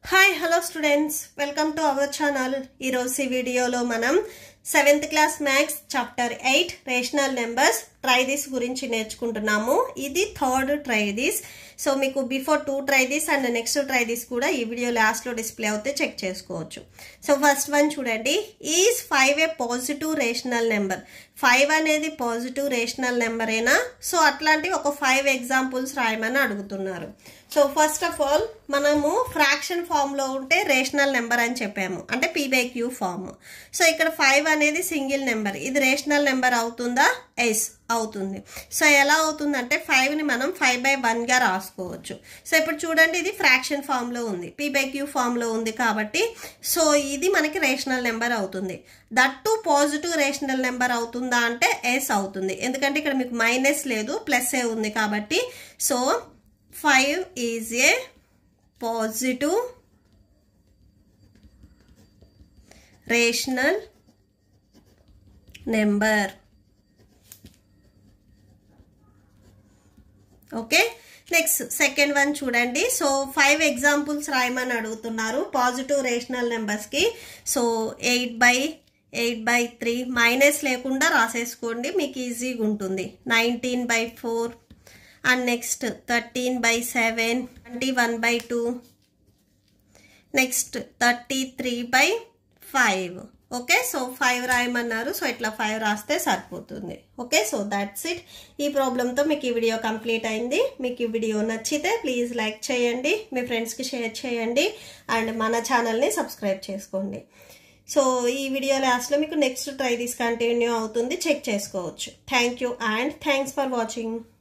hi hello students welcome to our channel ఈరోజు ఈ వీడియోలో మనం seventh class maths chapter eight rational numbers try this గురించి నేర్చుకుంటున్నాము ఇది థర్డ్ ట్రై దిస్ సో మీకు before two try this and next try this కూడా ఈ వీడియో లాస్ట్లో డిస్ప్లే అవుతే చెక్ చేసుకోవచ్చు సో ఫస్ట్ వన్ చూడండి is five a positive rational number five అనేది పాజిటివ్ రేషనల్ నెంబరేనా సో అట్లాంటి ఒక ఫైవ్ ఎగ్జాంపుల్స్ రాయమని అడుగుతున్నారు సో ఫస్ట్ ఆఫ్ ఆల్ మనము ఫ్రాక్షన్ ఫామ్లో ఉంటే రేషనల్ నెంబర్ అని చెప్పాము అంటే P by Q form so ఇక్కడ ఫైవ్ అనేది సింగిల్ నెంబర్ ఇది రేషనల్ నెంబర్ అవుతుందా ఎస్ అవుతుంది సో ఎలా అవుతుందంటే ఫైవ్ని మనం ఫైవ్ బై వన్గా రాసుకోవచ్చు సో ఇప్పుడు చూడండి ఇది ఫ్రాక్షన్ ఫామ్లో ఉంది పీ బై క్యూ ఫామ్లో ఉంది కాబట్టి సో ఇది మనకి రేషనల్ నెంబర్ అవుతుంది that too positive rational number అవుతుందా అంటే ఎస్ అవుతుంది ఎందుకంటే ఇక్కడ మీకు మైనస్ లేదు ప్లస్ ఏ ఉంది కాబట్టి so five is a positive rational number okay next second one చూడండి సో ఫైవ్ ఎగ్జాంపుల్స్ రాయమని అడుగుతున్నారు పాజిటివ్ రేషనల్ నెంబర్స్కి so eight by eight by three minus లేకుండా రాసేసుకోండి మీకు ఈజీగా ఉంటుంది nineteen by four and next thirteen by seven twenty one by two next thirty three by five okay so five రాయమన్నారు so ఇట్లా ఫైవ్ రాస్తే సరిపోతుంది ఓకే సో దాట్స్ ఇట్ ఈ ప్రాబ్లంతో మీకు ఈ వీడియో కంప్లీట్ అయింది మీకు ఈ వీడియో నచ్చితే ప్లీజ్ లైక్ చేయండి మీ ఫ్రెండ్స్కి షేర్ చేయండి అండ్ మన ఛానల్ని సబ్స్క్రైబ్ చేసుకోండి సో ఈ వీడియో లాస్ట్లో మీకు నెక్స్ట్ ట్రై దిస్ కంటిన్యూ అవుతుంది చెక్ చేసుకోవచ్చు thank you and thanks for watching